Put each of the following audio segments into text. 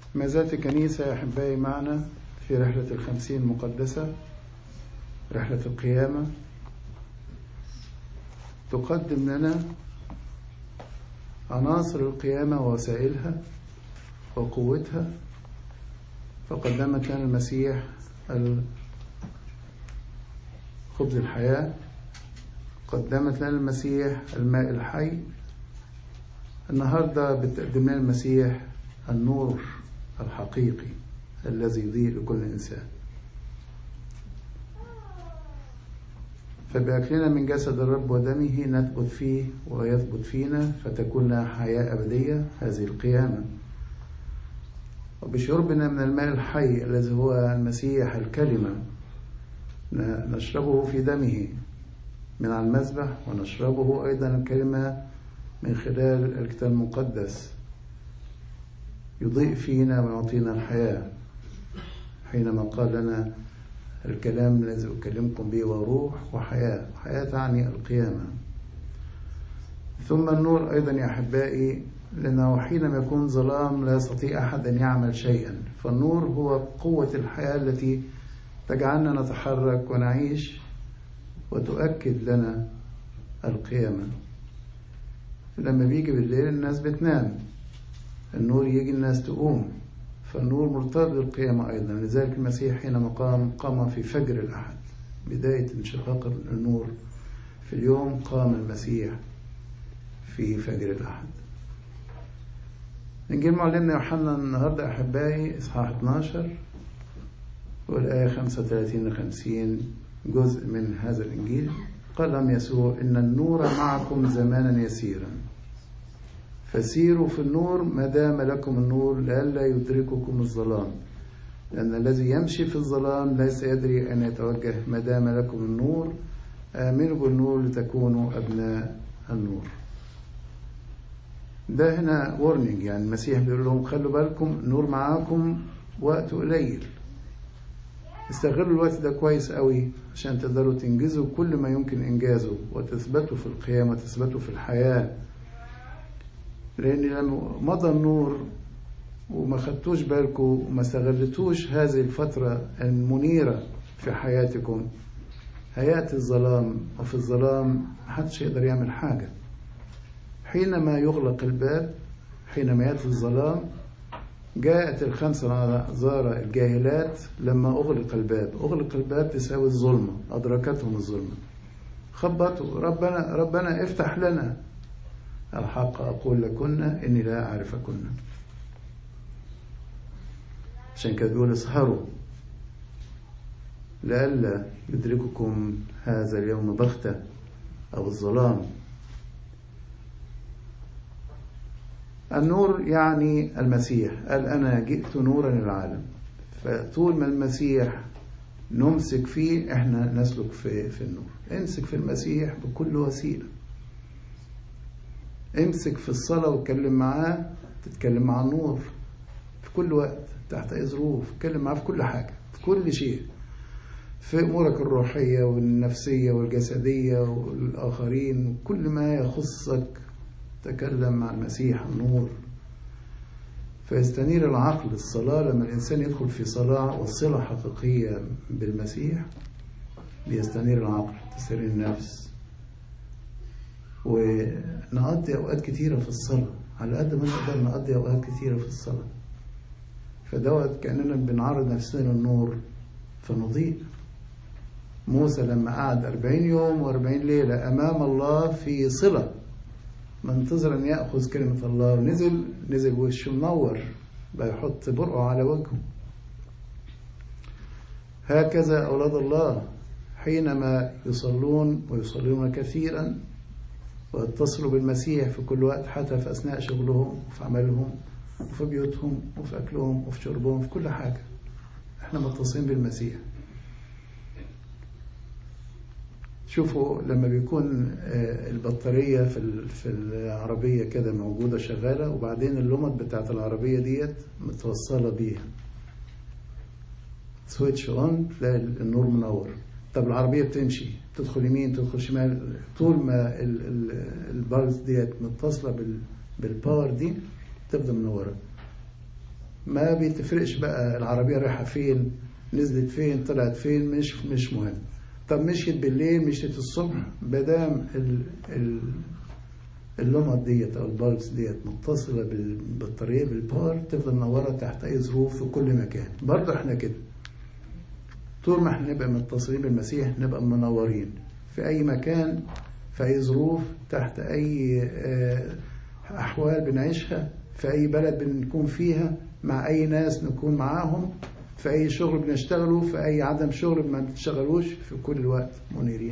ما زالت الكنيسة يا أحبائي معنا في رحلة الخمسين المقدسة رحلة القيامة تقدم لنا عناصر القيامة ووسائلها وقوتها فقدمت لنا المسيح خبز الحياة قدمت لنا المسيح الماء الحي النهاردة بتقدم لنا المسيح النور الحقيقي الذي يضيء لكل إنسان فبأكلنا من جسد الرب ودمه نثبت فيه ويثبت فينا فتكون لنا حياة أبدية هذه القيامة وبشربنا من الماء الحي الذي هو المسيح الكلمة نشربه في دمه من على المذبح ونشربه أيضا الكلمة من خلال الكتاب المقدس يضيء فينا ويعطينا الحياة حينما قال لنا الكلام الذي أكلمكم به وروح وحياة حياة تعني القيامة ثم النور أيضا يا أحبائي لأنه حينما يكون ظلام لا يستطيع أحد أن يعمل شيئا فالنور هو قوة الحياة التي تجعلنا نتحرك ونعيش وتؤكد لنا القيامة لما بيجي بالليل الناس بتنام النور يجي الناس تقوم فالنور مرتبط بالقيامة أيضا لذلك المسيح حينما قام قام في فجر الأحد بداية انشقاق النور في اليوم قام المسيح في فجر الأحد إنجيل معلمنا يوحنا النهاردة أحبائي إصحاح 12 والآية 35 ل 50 جزء من هذا الإنجيل قال لهم يسوع إن النور معكم زمانا يسيرا فسيروا في النور ما دام لكم النور لئلا يدرككم الظلام لأن الذي يمشي في الظلام ليس يدري أن يتوجه ما دام لكم النور آمنوا بالنور لتكونوا أبناء النور ده هنا warning يعني المسيح بيقول لهم خلوا بالكم النور معاكم وقت قليل استغلوا الوقت ده كويس قوي عشان تقدروا تنجزوا كل ما يمكن إنجازه وتثبتوا في القيامة وتثبتوا في الحياة لأن لما مضى النور وما خدتوش بالكم وما استغلتوش هذه الفترة المنيرة في حياتكم هيأتي الظلام وفي الظلام محدش يقدر يعمل حاجة حينما يغلق الباب حينما يأتي الظلام جاءت الخمس عذارى الجاهلات لما أغلق الباب أغلق الباب تساوي الظلمة أدركتهم الظلمة خبطوا ربنا ربنا افتح لنا الحق أقول لكن إني لا أعرفكن عشان كده بيقول اسهروا لئلا يدرككم هذا اليوم بغتة أو الظلام النور يعني المسيح قال أنا جئت نورا للعالم فطول ما المسيح نمسك فيه احنا نسلك في, في النور امسك في المسيح بكل وسيلة امسك في الصلاة واتكلم معاه تتكلم مع النور في كل وقت تحت أي ظروف اتكلم معاه في كل حاجة في كل شيء في أمورك الروحية والنفسية والجسدية والآخرين كل ما يخصك تكلم مع المسيح النور فيستنير العقل الصلاة لما الإنسان يدخل في صلاة وصلة حقيقية بالمسيح بيستنير العقل تستنير النفس ونقضي أوقات كتيرة في الصلاة على قد ما نقدر نقضي أوقات كتيرة في الصلاة فدوت كأننا بنعرض نفسنا للنور فنضيء موسى لما قعد أربعين يوم وأربعين ليلة أمام الله في صلة منتظر أن يأخذ كلمة الله ونزل نزل وشه منور بقى يحط برقه على وجهه هكذا أولاد الله حينما يصلون ويصلون كثيرا ويتصلوا بالمسيح في كل وقت حتى في أثناء شغلهم وفي عملهم وفي بيوتهم وفي أكلهم وفي شربهم في كل حاجة احنا متصلين بالمسيح شوفوا لما بيكون البطارية في في العربية كده موجودة شغالة وبعدين اللمط بتاعت العربية ديت متوصلة بيها سويتش اون تلاقي النور منور طب العربية بتمشي تدخل يمين تدخل شمال طول ما البارز ديت متصلة بالباور دي تفضل منورة ما بيتفرقش بقى العربية رايحة فين نزلت فين طلعت فين مش مش مهم طب مشيت بالليل مشيت الصبح بدام ال ال اللمط ديت او البالبس ديت متصله بالبطاريه بالباور تفضل منوره تحت اي ظروف في كل مكان برضه احنا كده طول ما احنا نبقى متصلين بالمسيح نبقى منورين في اي مكان في اي ظروف تحت اي احوال بنعيشها في اي بلد بنكون فيها مع اي ناس نكون معاهم في اي شغل بنشتغله في اي عدم شغل ما بتشتغلوش في كل وقت منيرين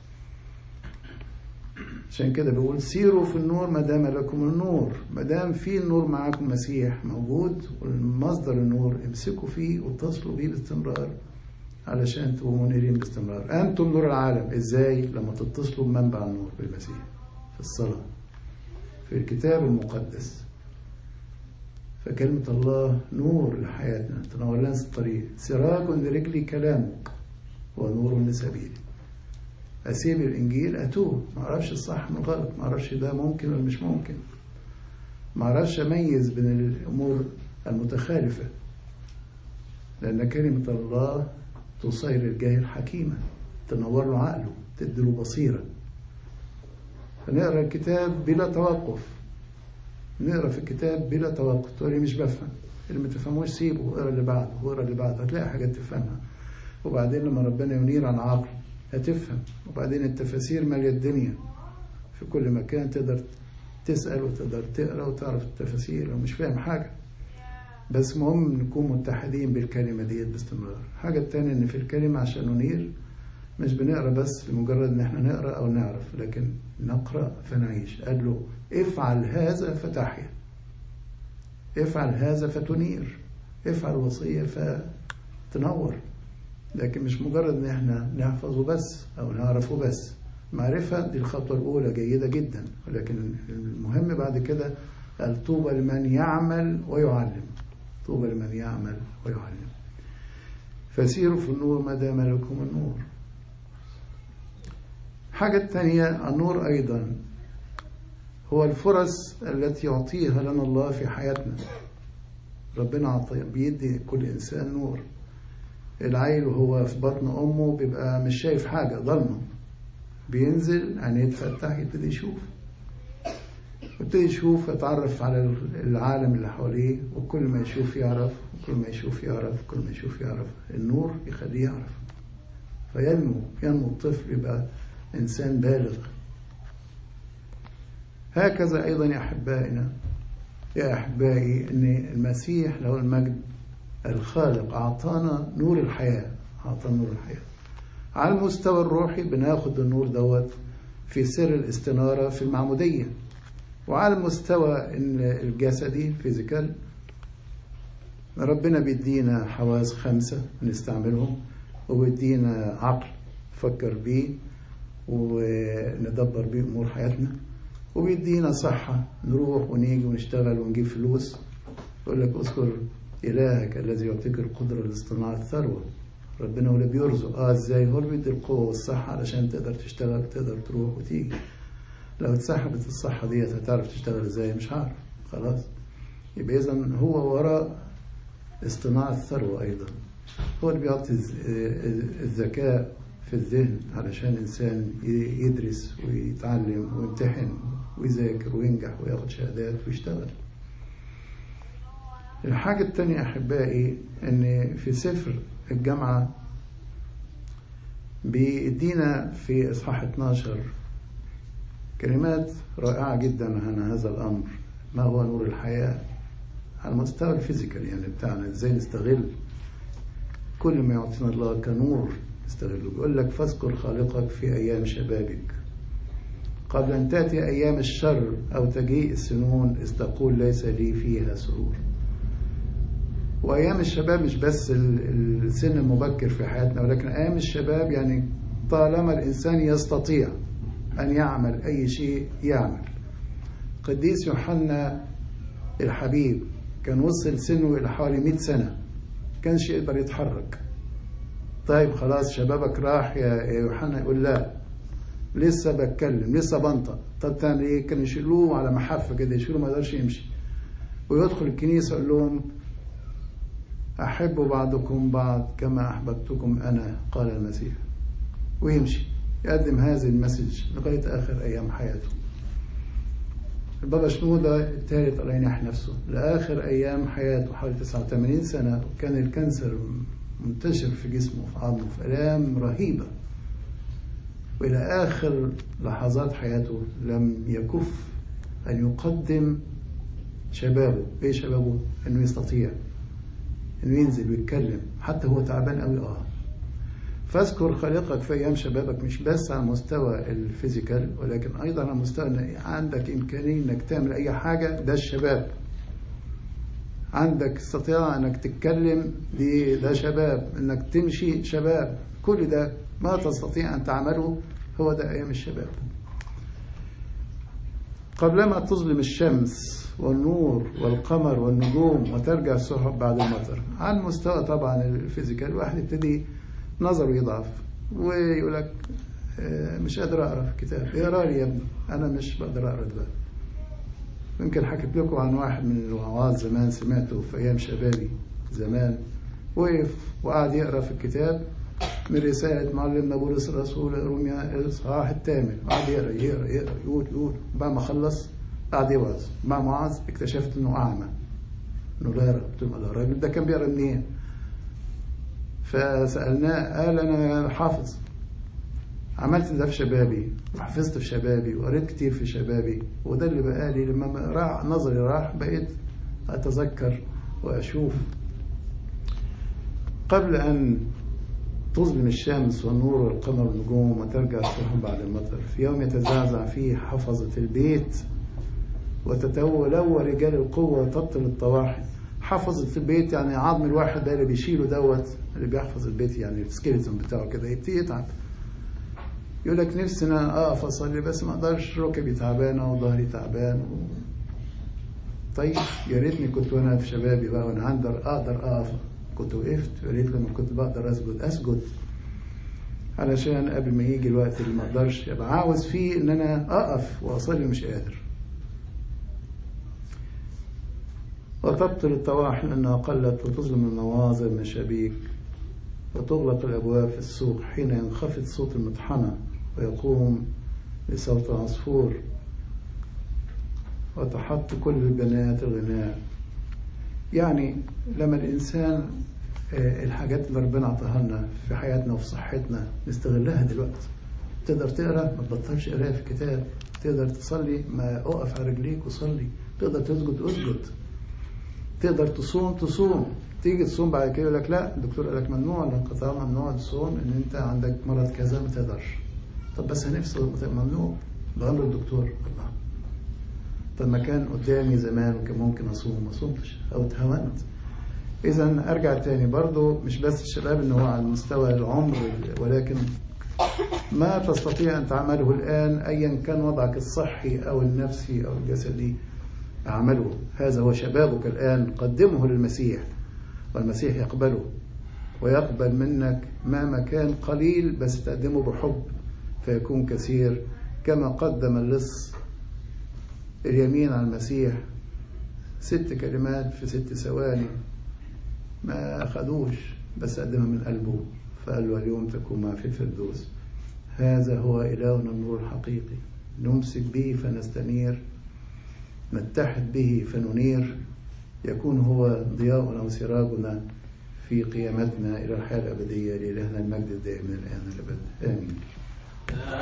عشان كده بيقول سيروا في النور ما دام لكم النور ما دام في النور معاكم مسيح موجود والمصدر النور امسكوا فيه واتصلوا بيه باستمرار علشان تبقوا منيرين باستمرار انتم نور العالم ازاي لما تتصلوا بمنبع النور بالمسيح في الصلاه في الكتاب المقدس فكلمة الله نور لحياتنا تنور لنا الطريق سراج لرجلي كلامك ونور لسبيلي أسيب الإنجيل أتوه ما أعرفش الصح من الغلط ما أعرفش ده ممكن ولا مش ممكن ما أعرفش أميز بين الأمور المتخالفة لأن كلمة الله تصير الجاهل حكيما تنور له عقله تديله بصيرة فنقرأ الكتاب بلا توقف نقرا في الكتاب بلا توقف تقول مش بفهم اللي ما تفهموش سيبه واقرا اللي بعده واقرا اللي بعده هتلاقي حاجات تفهمها وبعدين لما ربنا ينير على العقل هتفهم وبعدين التفاسير ماليه الدنيا في كل مكان تقدر تسال وتقدر تقرا وتعرف التفاسير لو مش فاهم حاجه بس مهم نكون متحدين بالكلمه ديت باستمرار الحاجه الثانيه ان في الكلمه عشان ننير مش بنقرا بس لمجرد ان احنا نقرا او نعرف لكن نقرا فنعيش قال له افعل هذا فتحيا افعل هذا فتنير افعل وصيه فتنور لكن مش مجرد ان احنا نحفظه بس او نعرفه بس معرفة دي الخطوة الأولى جيدة جدا ولكن المهم بعد كده قال طوبى لمن يعمل ويعلم طوبى لمن يعمل ويعلم فسيروا في النور ما دام لكم النور حاجة الثانية النور أيضا هو الفرص التي يعطيها لنا الله في حياتنا ربنا عطي بيدي كل إنسان نور العيل وهو في بطن أمه بيبقى مش شايف حاجة ضلمة بينزل عينيه تفتح يبتدي يشوف يبتدي يشوف يتعرف على العالم اللي حواليه وكل ما يشوف يعرف وكل ما يشوف يعرف كل ما يشوف يعرف النور يخليه يعرف فينمو ينمو الطفل يبقى إنسان بالغ هكذا أيضا يا أحبائنا يا أحبائي أن المسيح له المجد الخالق أعطانا نور الحياة أعطانا نور الحياة على المستوى الروحي بناخد النور دوت في سر الاستنارة في المعمودية وعلى المستوى الجسدي فيزيكال ربنا بيدينا حواس خمسة نستعملهم وبيدينا عقل نفكر بيه وندبر بيه أمور حياتنا وبيدينا صحة نروح ونيجي ونشتغل ونجيب فلوس يقول لك اذكر إلهك الذي يعطيك القدرة لاصطناع الثروة ربنا هو اللي بيرزق اه ازاي هو اللي بيدي القوة والصحة علشان تقدر تشتغل تقدر تروح وتيجي لو اتسحبت الصحة ديت هتعرف تشتغل ازاي مش عارف خلاص يبقى إذا هو وراء اصطناع الثروة أيضا هو اللي بيعطي الذكاء في الذهن علشان إنسان يدرس ويتعلم ويمتحن ويذاكر وينجح وياخد شهادات ويشتغل الحاجة التانية أحبائي أن في سفر الجامعة بيدينا في إصحاح 12 كلمات رائعة جدا عن هذا الأمر ما هو نور الحياة على المستوى الفيزيكال يعني بتاعنا ازاي نستغل كل ما يعطينا الله كنور نستغله بيقول لك فاذكر خالقك في أيام شبابك قبل أن تأتي أيام الشر أو تجيء السنون إذ تقول ليس لي فيها سرور وأيام الشباب مش بس السن المبكر في حياتنا ولكن أيام الشباب يعني طالما الإنسان يستطيع أن يعمل أي شيء يعمل قديس يوحنا الحبيب كان وصل سنه إلى حوالي 100 سنة كانش يقدر يتحرك طيب خلاص شبابك راح يا يوحنا يقول لا لسه بتكلم لسه بنطق طب تعمل ايه كانوا يشيلوه على محافه كده يشيلوه ما يقدرش يمشي ويدخل الكنيسه يقول لهم أحب بعضكم بعض كما أحببتكم أنا قال المسيح ويمشي يقدم هذه المسج لغاية آخر أيام حياته البابا شنودة الثالث الله ينح نفسه لآخر أيام حياته حوالي 89 سنة وكان الكانسر منتشر في جسمه في عظمه في آلام رهيبة وإلى آخر لحظات حياته لم يكف أن يقدم شبابه إيه شبابه؟ إنه يستطيع إنه ينزل ويتكلم حتى هو تعبان قوي آه فاذكر خالقك في أيام شبابك مش بس على مستوى الفيزيكال ولكن أيضا على مستوى إن عندك إمكانية إنك تعمل أي حاجة ده الشباب عندك استطاعة إنك تتكلم دي ده شباب إنك تمشي شباب كل ده ما تستطيع أن تعمله هو ده أيام الشباب قبلما تظلم الشمس والنور والقمر والنجوم وترجع السحب بعد المطر على المستوى طبعا الفيزيكال الواحد يبتدي نظره يضعف ويقول لك مش قادر اقرا في الكتاب اقرا لي يا ابني انا مش بقدر اقرا دلوقتي يمكن حكيت لكم عن واحد من الوعاظ زمان سمعته في ايام شبابي زمان وقف وقعد يقرا في الكتاب من رسالة معلمنا بولس الرسول روميا الإصحاح الثامن قعد يقرا يقرا يقرا يقول يقول بعد ما خلص قعد يوعظ مع معاذ اكتشفت إنه أعمى إنه لا يقرا قلت له الراجل ده كان بيقرا منين؟ فسألناه قال أنا حافظ عملت ده في شبابي وحفظت في شبابي وقريت كتير في شبابي وده اللي بقالي لما راح نظري راح بقيت أتذكر وأشوف قبل أن تظلم الشمس والنور والقمر والنجوم وترجع السحب بعد المطر في يوم يتزعزع فيه حفظة البيت وتتولوا رجال القوة وتبطل الطواحن حفظة البيت يعني عظم الواحد ده اللي بيشيله دوت اللي بيحفظ البيت يعني السكيلتون بتاعه كده يبتدي يتعب يقول لك نفسي انا اقف اصلي بس ما اقدرش ركبي تعبانه وظهري تعبان و... طيب يا ريتني كنت وانا في شبابي بقى وانا اقدر اقدر اقف كنت وقفت يا ريت لما كنت بقدر اسجد اسجد علشان قبل ما يجي الوقت اللي ما اقدرش ابقى عاوز فيه ان انا اقف واصلي مش قادر وتبطل الطواحن انها قلت وتظلم المناظر المشابيك وتغلق الابواب في السوق حين ينخفض صوت المطحنه ويقوم بصوت عصفور وتحط كل البنات الغناء يعني لما الإنسان الحاجات اللي ربنا عطاها لنا في حياتنا وفي صحتنا نستغلها دلوقتي تقدر تقرا ما تبطلش قرايه في الكتاب تقدر تصلي ما اقف على رجليك وصلي تقدر تسجد اسجد تقدر تصوم تصوم تيجي تصوم بعد كده يقول لك لا الدكتور قال لك ممنوع الانقطاع ممنوع الصوم ان انت عندك مرض كذا ما تقدرش طب بس هنفصل ممنوع بأمر الدكتور الله طب ما كان قدامي زمان وكان ممكن اصوم ما صمتش او اتهونت اذا ارجع تاني برضو مش بس الشباب ان هو على مستوى العمر ولكن ما تستطيع ان تعمله الان ايا كان وضعك الصحي او النفسي او الجسدي اعمله هذا هو شبابك الان قدمه للمسيح والمسيح يقبله ويقبل منك مهما كان قليل بس تقدمه بحب فيكون كثير كما قدم اللص اليمين على المسيح ست كلمات في ست ثواني ما أخدوش بس قدمها من قلبه فقال له اليوم تكون مع في الفردوس هذا هو إلهنا النور الحقيقي نمسك به فنستنير نتحد به فننير يكون هو ضياؤنا وسراجنا في قيامتنا إلى الحياة الأبدية لإلهنا المجد الدائم من الآن الأبد آمين